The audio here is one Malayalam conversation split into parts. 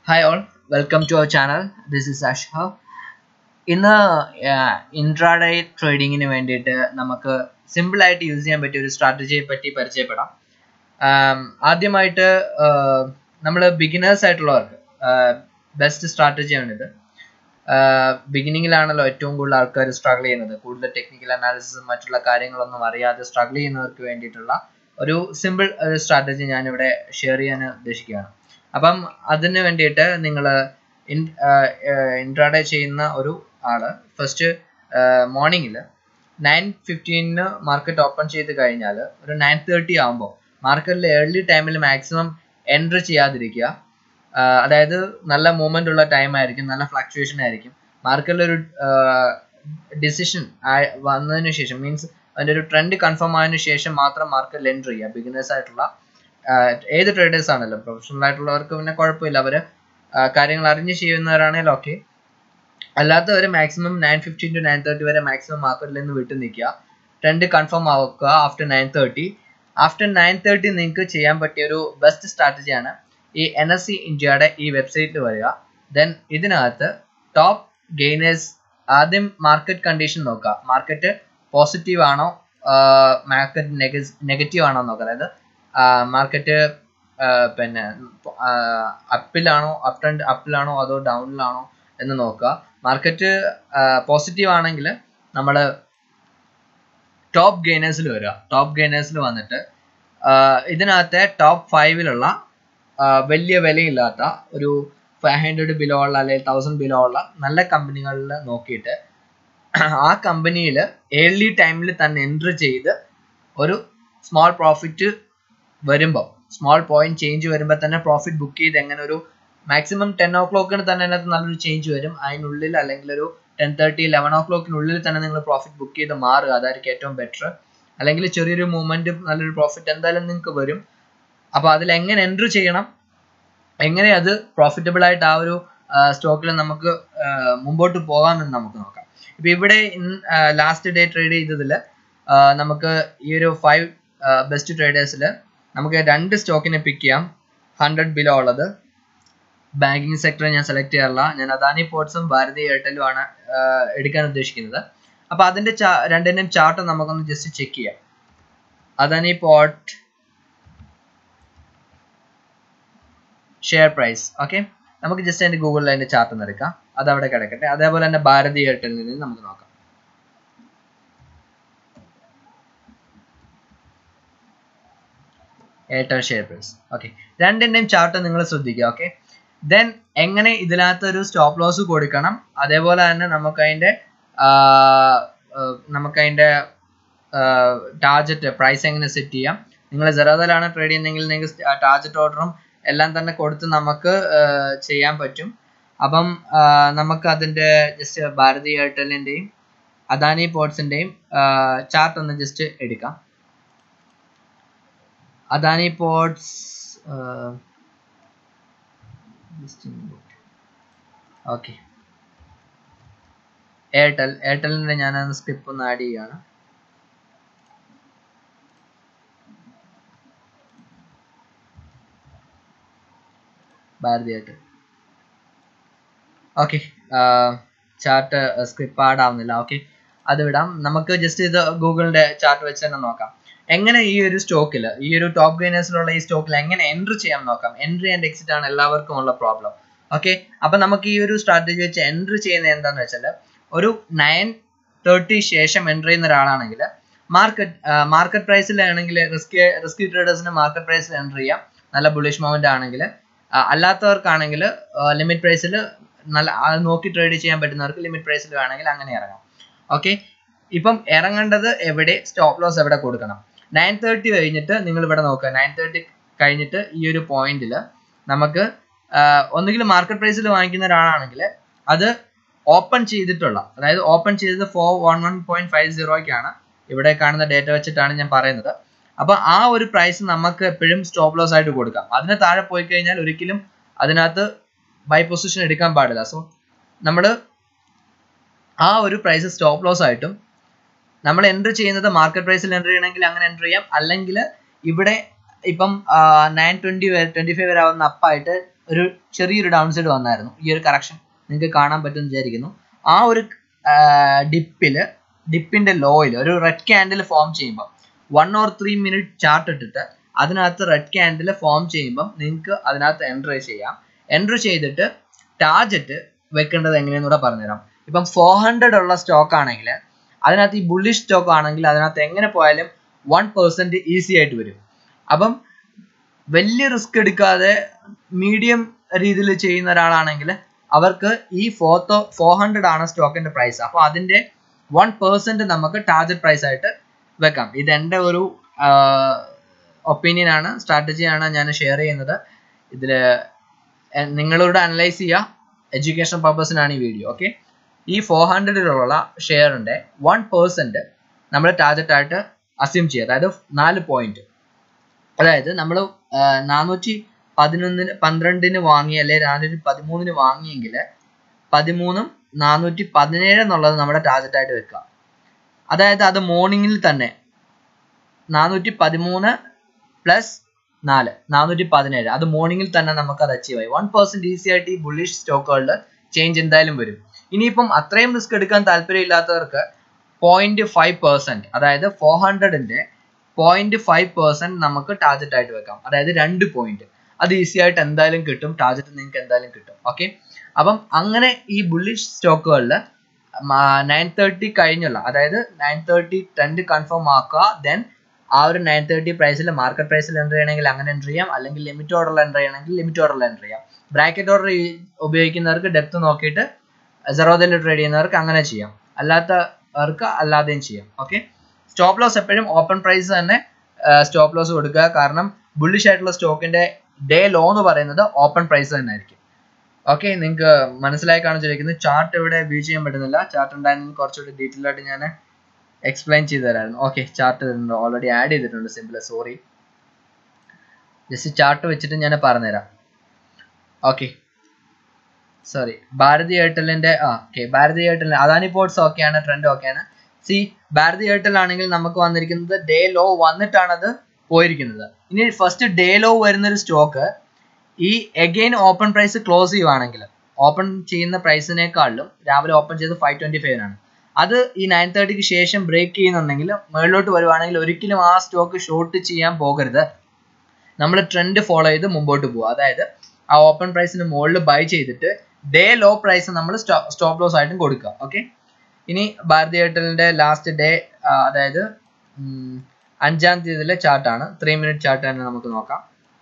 hi all welcome to our channel this is Asha ഇന്ന് ഇൻട്രാഡേ ട്രേഡിങ്ങിന് വേണ്ടിയിട്ട് നമുക്ക് സിമ്പിളായിട്ട് യൂസ് ചെയ്യാൻ പറ്റിയ ഒരു സ്ട്രാറ്റജിയെ പറ്റി പരിചയപ്പെടാം ആം, ആദ്യമായിട്ട് നമ്മൾ ബിഗിനേഴ്സ് ആയിട്ടുള്ളവർക്ക് ബെസ്റ്റ് സ്ട്രാറ്റജിയാണിത് ബിഗിനിങ്ങിലാണല്ലോ ഏറ്റവും കൂടുതൽ ആൾക്കാർ സ്ട്രഗിൾ ചെയ്യുന്നത് കൂടുതൽ ടെക്നിക്കൽ അനാലിസിസും മറ്റുള്ള കാര്യങ്ങളൊന്നും അറിയാതെ സ്ട്രഗിൾ ചെയ്യുന്നവർക്ക് വേണ്ടിയിട്ടുള്ള ഒരു സിമ്പിൾ ഒരു സ്ട്രാറ്റജി ഞാനിവിടെ ഷെയർ ചെയ്യാൻ ഉദ്ദേശിക്കുകയാണ് അപ്പം അതിന് വേണ്ടിയിട്ട് നിങ്ങൾ ഇൻട്രാഡേ ചെയ്യുന്ന ഒരു ആള് ഫസ്റ്റ് മോർണിംഗിൽ നയൻ ഫിഫ്റ്റീനിന് മാർക്കറ്റ് ഓപ്പൺ ചെയ്ത് കഴിഞ്ഞാൽ ഒരു നയൻ തേർട്ടി ആകുമ്പോൾ മാർക്കറ്റിൽ ഏർലി ടൈമിൽ മാക്സിമം എൻട്രി ചെയ്യാതിരിക്കുക ആഹ് അതായത് നല്ല മൂവ്മെന്റ് ഉള്ള ടൈം ആയിരിക്കും നല്ല ഫ്ലക്ച്വേഷൻ ആയിരിക്കും മാർക്കറ്റിൽ ഒരു ഡിസിഷൻ വന്നതിന് ശേഷം മീൻസ് അതിന്റെ ഒരു ട്രെൻഡ് കൺഫേം ആയതിനു ശേഷം മാത്രം മാർക്കറ്റിൽ എൻട്രി ചെയ്യുക ബിഗിനേഴ്സ് ആയിട്ടുള്ള ആഹ് ഏത് ട്രേഡേഴ്സ് ആണല്ലോ പ്രൊഫഷണൽ ആയിട്ടുള്ളവർക്ക് പിന്നെ കുഴപ്പമില്ല അവര് ആഹ് കാര്യങ്ങൾ അറിഞ്ഞ് ചെയ്യുന്നവരാണെങ്കിൽ ഓക്കെ അല്ലാത്തവർ maximum nine fifteen to nine thirty വരെ മാക്സിമം മാർക്കറ്റിൽ നിന്ന് വിട്ടു നിൽക്കുക ട്രെൻഡ് കൺഫേം ആക്കുക after nine thirty after nine thirty നിങ്ങൾക്ക് ചെയ്യാൻ പറ്റിയ ഒരു ബെസ്റ്റ് സ്ട്രാറ്റജിയാണ് ഈ എൻ എസ് സി ഇന്ത്യയുടെ ഈ വെബ്സൈറ്റിൽ വരിക ദെൻ ഇതിനകത്ത് ടോപ്പ് ഗെയിനേഴ്സ് ആദ്യം മാർക്കറ്റ് കണ്ടീഷൻ നോക്കുക മാർക്കറ്റ് പോസിറ്റീവ് ആണോ മാർക്കറ്റ് നെഗറ്റീവ് ആണോ നോക്കുക അതായത് മാർക്കറ്റ് പിന്നെ അപ്പിലാണോ അപ് ട്രെൻഡ് അപ്പിലാണോ അതോ ഡൗണിലാണോ എന്ന് നോക്കുക മാർക്കറ്റ് പോസിറ്റീവ് ആണെങ്കിൽ നമ്മൾ ടോപ്പ് ഗെയിനേഴ്സിൽ വരിക ടോപ്പ് ഗെയിനേഴ്സിൽ വന്നിട്ട് ആഹ് ഇതിനകത്തെ ടോപ്പ് ഫൈവിലുള്ള വലിയ വിലയില്ലാത്ത ഒരു ഫൈവ് ഹൺഡ്രഡ് ബിലോ ഉള്ള അല്ലെങ്കിൽ തൗസൻഡ് ബിലോ ഉള്ള നല്ല കമ്പനികളിൽ നോക്കിയിട്ട് ആ കമ്പനിയിൽ ഏർലി ടൈമിൽ തന്നെ എൻട്രി ചെയ്ത് ഒരു സ്മോൾ പ്രോഫിറ്റ് വരുമ്പോൾ സ്മോൾ പോയിന്റ് ചേഞ്ച് വരുമ്പോൾ തന്നെ പ്രോഫിറ്റ് ബുക്ക് ചെയ്ത് എങ്ങനെ ഒരു മാക്സിമം ടെൻ ഓ ക്ലോക്കിന് തന്നെ അതിനകത്ത് നല്ലൊരു ചേഞ്ച് വരും അതിനുള്ളിൽ അല്ലെങ്കിൽ ഒരു ടെൻ തേർട്ടി ലെവൻ ഓ ക്ലോക്കിനുള്ളിൽ തന്നെ നിങ്ങൾ പ്രോഫിറ്റ് ബുക്ക് ചെയ്ത് മാറുക അതായിരിക്കും ഏറ്റവും ബെറ്റർ അല്ലെങ്കിൽ ചെറിയൊരു മൂവ്മെന്റ് നല്ലൊരു പ്രോഫിറ്റ് എന്തായാലും നിങ്ങൾക്ക് വരും അപ്പോൾ അതിൽ എങ്ങനെ എൻട്രി ചെയ്യണം എങ്ങനെ അത് പ്രോഫിറ്റബിൾ ആയിട്ട് ആ ഒരു സ്റ്റോക്കിൽ നമുക്ക് ആ, മുമ്പോട്ട് പോകാമെന്ന് നമുക്ക് നോക്കാം ഇപ്പൊ ഇവിടെ ലാസ്റ്റ് ഡേ ട്രേഡ് ചെയ്തതിൽ നമുക്ക് ഈ ഒരു ഫൈവ് ബെസ്റ്റ് ട്രേഡേഴ്സിൽ നമുക്ക് രണ്ട് സ്റ്റോക്കിനെ പിക്ക് ചെയ്യാം ഹൺഡ്രഡ് ബിലോ ഉള്ളത് ബാങ്കിങ് സെക്ടർ ഞാൻ സെലക്ട് ചെയ്യാറില്ല ഞാൻ അദാനി പോർട്സും ഭാരതി എയർടെലും ആണ് ആ, എടുക്കാൻ ഉദ്ദേശിക്കുന്നത് അപ്പൊ അതിന്റെ ചാ- രണ്ടിന്റെയും ചാർട്ട് നമുക്കൊന്ന് ജസ്റ്റ് ചെക്ക് ചെയ്യാം Adani port share price okay നമുക്ക് ജസ്റ്റ് അതിന്റെ ഗൂഗിളിൽ അതിന്റെ ചാർട്ട് ഒന്ന് എടുക്കാം അത് അവിടെ കിടക്കട്ടെ അതേപോലെ തന്നെ ഭാരതി എയർടെലിൽ നിന്ന് നമുക്ക് നോക്കാം എയർടെൽ ഷെയർ പ്രൈസ് ഓക്കെ രണ്ടിന്റെയും ചാർട്ട് നിങ്ങൾ ശ്രദ്ധിക്കുക ഓക്കെ ദെൻ എങ്ങനെ ഇതിനകത്ത് ഒരു സ്റ്റോപ്പ് ലോസ് കൊടുക്കണം അതേപോലെ തന്നെ നമുക്ക് അതിന്റെ നമുക്ക് അതിന്റെ ടാർജറ്റ് പ്രൈസ് എങ്ങനെ സെറ്റ് ചെയ്യാം നിങ്ങൾ ജെറോദലാണ് ട്രേഡ് ചെയ്യുന്നതെങ്കിൽ നിങ്ങൾക്ക് ടാർജറ്റ് ഓർഡറും എല്ലാം തന്നെ കൊടുത്ത് നമുക്ക് ആ, ചെയ്യാൻ പറ്റും അപ്പം ആ, നമുക്ക് അതിന്റെ ജസ്റ്റ് ഭാരതി എയർടെലിന്റെയും അദാനി പോർട്സിന്റെയും ചാർട്ട് ഒന്ന് ജസ്റ്റ് എടുക്കാം അദാനി പോർട്സ് ഓക്കെ എയർടെൽ എയർടെലിന്റെ ഞാൻ സ്ക്രിപ്പ് ഒന്ന് ആഡ് ചെയ്യുകയാണ് Bharati Airtel okay chart script add ആവുന്നില്ല ഓക്കെ അത് വിടാം നമുക്ക് ജസ്റ്റ് ഇത് ഗൂഗിളിന്റെ ചാർട്ട് വെച്ച് തന്നെ നോക്കാം എങ്ങനെ ഈ ഒരു സ്റ്റോക്കിൽ ഈ ഒരു ടോപ്പ് ഗെയിനേഴ്സിലുള്ള ഈ സ്റ്റോക്കിൽ എങ്ങനെ എൻട്രി ചെയ്യാൻ നോക്കാം എൻട്രി ആൻഡ് എക്സിറ്റ് ആണ് എല്ലാവർക്കും ഉള്ള പ്രോബ്ലം ഓക്കെ അപ്പൊ നമുക്ക് ഈ ഒരു സ്ട്രാറ്റജി വെച്ച് എൻട്രി ചെയ്യുന്നത് എന്താന്ന് വെച്ചാൽ ഒരു നയൻ തേർട്ടി ശേഷം എൻട്രി ചെയ്യുന്ന ഒരാളാണെങ്കിൽ മാർക്കറ്റ് മാർക്കറ്റ് പ്രൈസിലാണെങ്കിൽ റിസ്ക് റിസ്കി ട്രേഡേഴ്സിന് മാർക്കറ്റ് പ്രൈസിൽ എൻട്രി ചെയ്യാം നല്ല ബുളിഷ് മൗണ്ട് ആണെങ്കിൽ അല്ലാത്തവർക്കാണെങ്കിൽ ലിമിറ്റ് പ്രൈസിൽ നല്ല അത് നോക്കി ട്രേഡ് ചെയ്യാൻ പറ്റുന്നവർക്ക് ലിമിറ്റ് പ്രൈസിൽ വേണമെങ്കിൽ അങ്ങനെ ഇറങ്ങാം ഓക്കെ ഇപ്പം ഇറങ്ങേണ്ടത് എവിടെ സ്റ്റോപ്പ് ലോസ് എവിടെ കൊടുക്കണം നയൻ തേർട്ടി കഴിഞ്ഞിട്ട് നിങ്ങൾ ഇവിടെ നോക്കുക നയൻ തേർട്ടി കഴിഞ്ഞിട്ട് ഈ ഒരു പോയിന്റിൽ നമുക്ക് ആഹ് ഒന്നുകിൽ മാർക്കറ്റ് പ്രൈസിൽ വാങ്ങിക്കുന്ന ഒരാളാണെങ്കിൽ അത് ഓപ്പൺ ചെയ്തിട്ടുള്ള അതായത് ഓപ്പൺ ചെയ്തത് four one one point five സീറോയ്ക്കാണ് ഇവിടെ കാണുന്ന ഡേറ്റ വെച്ചിട്ടാണ് ഞാൻ പറയുന്നത് അപ്പൊ ആ ഒരു പ്രൈസ് നമുക്ക് എപ്പോഴും സ്റ്റോപ്പ് ലോസ് ആയിട്ട് കൊടുക്കാം അതിന് താഴെ പോയി കഴിഞ്ഞാൽ ഒരിക്കലും അതിനകത്ത് ബൈ പൊസിഷൻ എടുക്കാൻ പാടില്ല സോ നമ്മൾ ആ ഒരു പ്രൈസ് സ്റ്റോപ്പ് ലോസ് ആയിട്ടും നമ്മൾ എൻട്രി ചെയ്യുന്നത് മാർക്കറ്റ് പ്രൈസിൽ എൻട്രി ചെയ്യണമെങ്കിൽ അങ്ങനെ എൻട്രി ചെയ്യാം അല്ലെങ്കിൽ ഇവിടെ ഇപ്പം നയൻ ട്വന്റി വരെ ട്വന്റി ഫൈവ് വരെ ആവുന്ന അപ്പായിട്ട് ഒരു ചെറിയൊരു ഡൗൺ സൈഡ് വന്നായിരുന്നു ഈ ഒരു കറക്ഷൻ നിങ്ങൾക്ക് കാണാൻ പറ്റുമെന്ന് വിചാരിക്കുന്നു ആ ഒരു ഡിപ്പില് ഡിപ്പിന്റെ ലോയിൽ ഒരു റെഡ് ക്യാൻഡിൽ ഫോം ചെയ്യുമ്പോൾ one or three minute chart ഇട്ടിട്ട് അതിനകത്ത് റെഡ് ക്യാൻഡിൽ ഫോം ചെയ്യുമ്പം നിങ്ങൾക്ക് അതിനകത്ത് എൻറ്റർ ചെയ്യാം എൻറ്റർ ചെയ്തിട്ട് ടാർജറ്റ് വെക്കേണ്ടത് എങ്ങനെയെന്ന് കൂടെ പറഞ്ഞുതരാം ഇപ്പം ഫോർ ഹൺഡ്രഡ് ഉള്ള സ്റ്റോക്ക് ആണെങ്കിൽ അതിനകത്ത് ഈ ബുള്ളിഷ് സ്റ്റോക്ക് ആണെങ്കിൽ അതിനകത്ത് എങ്ങനെ പോയാലും വൺ പെർസെൻറ്റ് ഈസി ആയിട്ട് വരും അപ്പം വലിയ റിസ്ക് എടുക്കാതെ മീഡിയം രീതിയിൽ ചെയ്യുന്ന ഒരാളാണെങ്കിൽ അവർക്ക് ഈ ഫോർത്തോ ഫോർ ഹൺഡ്രഡ് ആണ് സ്റ്റോക്കിന്റെ പ്രൈസ് അപ്പോൾ അതിന്റെ വൺ പെർസെന്റ് നമുക്ക് ടാർജറ്റ് പ്രൈസ് ആയിട്ട് വെക്കാം ഇത് എൻ്റെ ഒരു ഒപ്പീനിയൻ ആണ് സ്ട്രാറ്റജിയാണ് ഞാൻ ഷെയർ ചെയ്യുന്നത് ഇതിൽ നിങ്ങളോട് അനലൈസ് ചെയ്യുക എഡ്യൂക്കേഷൻ പർപ്പസിനാണ് ഈ വീഡിയോ ഓക്കെ ഈ ഫോർ ഹൺഡ്രഡിലുള്ള ഷെയറിന്റെ വൺ പെർസെന്റ് നമ്മൾ ടാർജറ്റ് ആയിട്ട് അസ്യൂം ചെയ്യുക അതായത് നാല് പോയിന്റ് അതായത് നമ്മൾ നാനൂറ്റി പതിനൊന്നിന് പന്ത്രണ്ടിന് വാങ്ങി അല്ലെ നാനൂറ്റി പതിമൂന്നിന് വാങ്ങിയെങ്കിൽ പതിമൂന്നും നാനൂറ്റി പതിനേഴ് എന്നുള്ളത് നമ്മുടെ ടാർഗറ്റ് ആയിട്ട് വെക്കുക അതായത് അത് മോർണിംഗിൽ തന്നെ നാനൂറ്റി പതിമൂന്ന് പ്ലസ് നാല് നാനൂറ്റി പതിനേഴ് അത് മോർണിംഗിൽ തന്നെ നമുക്ക് അത് അച്ചീവ് ആയി വൺ പെർസെന്റ് ഈസി ആയിട്ട് ഈ ബുള്ളിഷ് സ്റ്റോക്കുകളിൽ ചേഞ്ച് എന്തായാലും വരും ഇനിയിപ്പം അത്രയും റിസ്ക് എടുക്കാൻ താല്പര്യമില്ലാത്തവർക്ക് പോയിന്റ് ഫൈവ് പെർസെന്റ് അതായത് ഫോർ ഹൺഡ്രഡിന്റെ പോയിന്റ് ഫൈവ് പെർസെന്റ് നമുക്ക് ടാർജറ്റ് ആയിട്ട് വെക്കാം അതായത് രണ്ട് പോയിന്റ് അത് ഈസി ആയിട്ട് എന്തായാലും കിട്ടും ടാർജറ്റ് നിങ്ങൾക്ക് എന്തായാലും കിട്ടും ഓക്കെ അപ്പം അങ്ങനെ ഈ ബുള്ളിഷ് സ്റ്റോക്കുകളിൽ നയൻ തേർട്ടി കഴിഞ്ഞുള്ള അതായത് നയൻ തേർട്ടി ട്രെൻഡ് കൺഫേം ആക്കുക ദെൻ ആ ഒരു നയൻ തേർട്ടി പ്രൈസിൽ മാർക്കറ്റ് പ്രൈസിൽ എൻ്റർ ചെയ്യണമെങ്കിൽ അങ്ങനെ എൻ്റർ ചെയ്യാം അല്ലെങ്കിൽ ലിമിറ്റ് ഓർഡറിൽ എൻ്റർ ചെയ്യണമെങ്കിൽ ലിമിറ്റ് ഓർഡറിൽ എൻ്റർ ചെയ്യാം ബ്രാക്കറ്റ് ഓർഡർ ഉപയോഗിക്കുന്നവർക്ക് ഡെപ്ത് നോക്കിയിട്ട് സെറോദിൽ ട്രേഡ് ചെയ്യുന്നവർക്ക് അങ്ങനെ ചെയ്യാം അല്ലാത്തവർക്ക് അല്ലാതെയും ചെയ്യാം ഓക്കെ സ്റ്റോപ്പ് ലോസ് എപ്പോഴും ഓപ്പൺ പ്രൈസ് തന്നെ സ്റ്റോപ്പ് ലോസ് കൊടുക്കുക കാരണം ബുള്ളിഷ് ആയിട്ടുള്ള സ്റ്റോക്കിന്റെ ഡേ ലോ എന്ന് പറയുന്നത് ഓപ്പൺ പ്രൈസ് തന്നെ ആയിരിക്കും ഓക്കെ നിങ്ങൾക്ക് മനസ്സിലായി കാണാൻ ചോദിക്കുന്നത് ചാർട്ട് ഇവിടെ വ്യൂ ചെയ്യാൻ പറ്റുന്നില്ല ചാർട്ട് ഉണ്ടായിരുന്നെങ്കിൽ കുറച്ചുകൂടി ഡീറ്റെയിൽ ആയിട്ട് ഞാൻ എക്സ്പ്ലെയിൻ ചെയ്തു തരായിരുന്നു ഓക്കെ ചാർട്ട് ഓൾറെഡി ആഡ് ചെയ്തിട്ടുണ്ട് സിമ്പിൾ സോറി ജസ്റ്റ് ചാർട്ട് വെച്ചിട്ട് ഞാൻ പറഞ്ഞുതരാം ഓക്കെ സോറി ഭാരതി എയർടെലിന്റെ ആ okay Bharati Airtel Adani ports ഓക്കെയാണ് ട്രെൻഡ് ഓക്കെയാണ് സി ഭാരതി എയർടെൽ ആണെങ്കിൽ നമുക്ക് വന്നിരിക്കുന്നത് ഡേ ലോ വന്നിട്ടാണ് അത് പോയിരിക്കുന്നത് ഇനി ഫസ്റ്റ് ഡേ ലോ വരുന്ന ഒരു സ്റ്റോക്ക് ഈ എഗെയിൻ ഓപ്പൺ പ്രൈസ് ക്ലോസ് ചെയ്യുവാണെങ്കിൽ ഓപ്പൺ ചെയ്യുന്ന പ്രൈസിനേക്കാളും രാവിലെ ഓപ്പൺ ചെയ്ത് ഫൈവ് ട്വന്റി ഫൈവിനാണ് അത് ഈ നയൻ തേർട്ടിക്ക് ശേഷം ബ്രേക്ക് ചെയ്യുന്നുണ്ടെങ്കിൽ മുകളിലോട്ട് വരുവാണെങ്കിൽ ഒരിക്കലും ആ സ്റ്റോക്ക് ഷോർട്ട് ചെയ്യാൻ പോകരുത് നമ്മൾ ട്രെൻഡ് ഫോളോ ചെയ്ത് മുമ്പോട്ട് പോകുക അതായത് ആ ഓപ്പൺ പ്രൈസിന് മുകളിൽ ബൈ ചെയ്തിട്ട് ഡേ ലോ പ്രൈസ് നമ്മൾ സ്റ്റോപ്പ് ലോസ് ആയിട്ടും കൊടുക്കുക ഓക്കെ ഇനി ഭാരതി എയർടെലിന്റെ ലാസ്റ്റ് ഡേ അതായത് അഞ്ചാം തീയതിയിലെ ചാർട്ടാണ് ത്രീ മിനിറ്റ് ചാർട്ട് തന്നെ നമുക്ക് നോക്കാം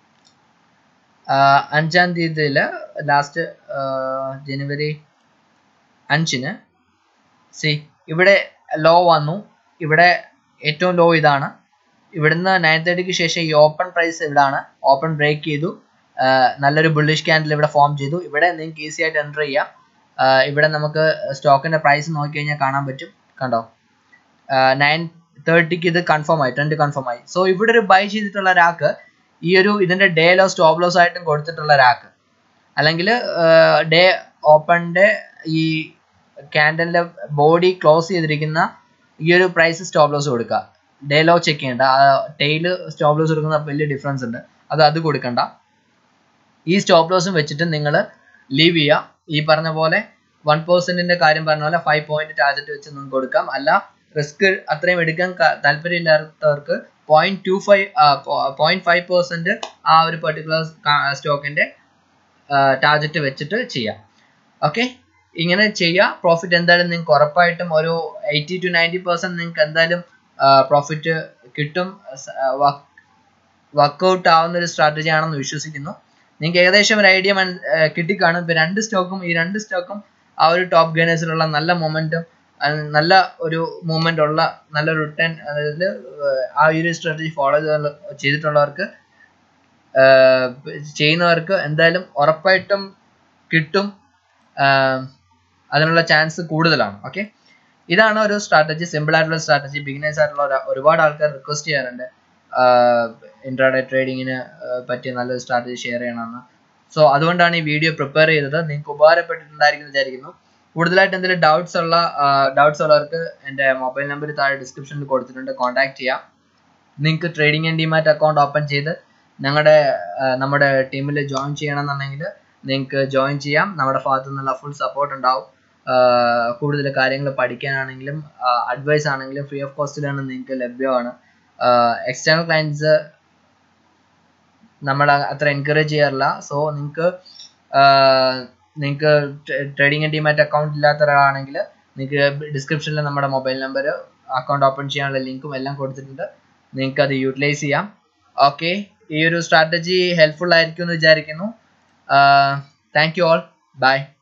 അഞ്ചാം തീയതിയിൽ ലാസ്റ്റ് ജനുവരി അഞ്ചിന് സി ഇവിടെ ലോ വന്നു ഇവിടെ ഏറ്റവും ലോ ഇതാണ് ഇവിടുന്ന് നയൻ തേർട്ടിക്ക് ശേഷം ഈ ഓപ്പൺ പ്രൈസ് ഇവിടാണ് ഓപ്പൺ ബ്രേക്ക് ചെയ്തു നല്ലൊരു ബുള്ളിഷ് ക്യാൻഡിൽ ഇവിടെ ഫോം ചെയ്തു ഇവിടെ നിങ്ങൾക്ക് ഈസി ആയിട്ട് എൻ്റർ ചെയ്യാം ഇവിടെ നമുക്ക് സ്റ്റോക്കിന്റെ പ്രൈസ് നോക്കി കഴിഞ്ഞാൽ കാണാൻ പറ്റും കണ്ടോ നയൻ തേർട്ടിക്ക് ഇത് കൺഫേം ആയി ട്രെൻഡ് കൺഫേം ആയി സോ ഇവിടെ ഒരു ബൈ ചെയ്തിട്ടുള്ള ഒരാൾക്ക് ഈ ഒരു ഇതിന്റെ ഡേ ലോ സ്റ്റോപ്പ് ലോസ് ആയിട്ടും കൊടുത്തിട്ടുള്ള ഒരാൾക്ക് അല്ലെങ്കിൽ ഡേ ഓപ്പണിന്റെ ഈ ക്യാൻഡലിന്റെ ബോഡി ക്ലോസ് ചെയ്തിരിക്കുന്ന ഈ ഒരു പ്രൈസ് സ്റ്റോപ്പ് ലോസ് കൊടുക്കുക ഡേ ലോ ചെക്ക് ചെയ്യേണ്ട ടെയില് സ്റ്റോപ്പ് ലോസ് കൊടുക്കുന്ന വലിയ ഡിഫറൻസ് ഉണ്ട് അത് അത് കൊടുക്കണ്ട ഈ സ്റ്റോപ്പ് ലോസും വെച്ചിട്ട് നിങ്ങൾ ലീവ് ചെയ്യുക ഈ പറഞ്ഞ പോലെ വൺ പെർസെന്റിന്റെ കാര്യം പറഞ്ഞ പോലെ ഫൈവ് പോയിന്റ് ടാർജറ്റ് വെച്ച് നിങ്ങൾക്ക് കൊടുക്കാം അല്ല റിസ്ക് അത്രയും എടുക്കാൻ താല്പര്യമില്ലാത്തവർക്ക് point two five point five percent ആ ഒരു പെർട്ടിക്കുലർ സ്റ്റോക്കിന്റെ ടാർജറ്റ് വെച്ചിട്ട് ചെയ്യാം ഓക്കെ ഇങ്ങനെ ചെയ്യുക പ്രോഫിറ്റ് എന്തായാലും നിങ്ങൾക്ക് ഉറപ്പായിട്ടും ഒരു എയ്റ്റി ടു നയൻറ്റി പെർസെന്റ് നിങ്ങൾക്ക് എന്തായാലും പ്രോഫിറ്റ് കിട്ടും വർക്കൗട്ട് ആവുന്ന ഒരു സ്ട്രാറ്റജി ആണെന്ന് വിശ്വസിക്കുന്നു നിങ്ങൾക്ക് ഏകദേശം ഒരു ഐഡിയ കിട്ടിക്കാണും ഇപ്പൊ രണ്ട് സ്റ്റോക്കും ഈ രണ്ട് സ്റ്റോക്കും ആ ഒരു ടോപ്പ് ഗെയിനേഴ്സിലുള്ള നല്ല മൊമെന്റും നല്ല ഒരു മൂവ്മെന്റ് ഉള്ള നല്ല റിട്ടേൺ അതായത് ആ ഒരു സ്ട്രാറ്റജി ഫോളോ ചെയ്തിട്ടുള്ളവർക്ക് ചെയ്യുന്നവർക്ക് എന്തായാലും ഉറപ്പായിട്ടും കിട്ടും അതിനുള്ള ചാൻസ് കൂടുതലാണ് ഓക്കെ ഇതാണ് ഒരു സ്ട്രാറ്റജി സിമ്പിൾ ആയിട്ടുള്ള സ്ട്രാറ്റജി ബിഗിനേഴ്സ് ആയിട്ടുള്ള ഒരുപാട് ആൾക്കാർ റിക്വസ്റ്റ് ചെയ്യാറുണ്ട് ഇൻട്രാഡേ ട്രേഡിങ്ങിന് പറ്റിയ നല്ലൊരു സ്ട്രാറ്റജി ഷെയർ ചെയ്യണമെന്ന് സോ അതുകൊണ്ടാണ് ഈ വീഡിയോ പ്രിപ്പയർ ചെയ്തത് നിങ്ങൾക്ക് ഉപകാരപ്പെട്ടിട്ടുണ്ടായിരിക്കും വിചാരിക്കുന്നു കൂടുതലായിട്ട് എന്തെങ്കിലും ഡൗട്ട്സ് ഉള്ള ഡൗട്ട്സ് ഉള്ളവർക്ക് എൻ്റെ മൊബൈൽ നമ്പർ താഴെ ഡിസ്ക്രിപ്ഷനിൽ കൊടുത്തിട്ടുണ്ട് കോൺടാക്ട് ചെയ്യാം നിങ്ങൾക്ക് trading and demat account open ചെയ്ത് ഞങ്ങളുടെ നമ്മുടെ ടീമിൽ ജോയിൻ ചെയ്യണമെന്നുണ്ടെങ്കിൽ നിങ്ങൾക്ക് ജോയിൻ ചെയ്യാം നമ്മുടെ ഭാഗത്തു നിന്നുള്ള ഫുൾ സപ്പോർട്ട് ഉണ്ടാവും കൂടുതൽ കാര്യങ്ങൾ പഠിക്കാനാണെങ്കിലും അഡ്വൈസ് ആണെങ്കിലും ഫ്രീ ഓഫ് കോസ്റ്റിലാണ് നിങ്ങൾക്ക് ലഭ്യമാണ് എക്സ്റ്റേണൽ ക്ലയൻസ് നമ്മൾ അത്ര എൻകറേജ് ചെയ്യാറില്ല സോ നിങ്ങൾക്ക് നിങ്ങൾക്ക് ട്രേഡിംഗ് ആൻഡ് ഡിമാറ്റ് അക്കൗണ്ട് ഇല്ലാത്ത ഒരാളാണെങ്കിൽ നിങ്ങൾക്ക് ഡിസ്ക്രിപ്ഷനിൽ നമ്മുടെ മൊബൈൽ നമ്പർ അക്കൗണ്ട് ഓപ്പൺ ചെയ്യാനുള്ള ലിങ്കും എല്ലാം കൊടുത്തിട്ടുണ്ട് നിങ്ങൾക്ക് അത് യൂട്ടിലൈസ് ചെയ്യാം ഓക്കെ ഈ ഒരു സ്ട്രാറ്റജി ഹെൽപ്ഫുൾ ആയിരിക്കും എന്ന് വിചാരിക്കുന്നു താങ്ക് യു ഓൾ ബൈ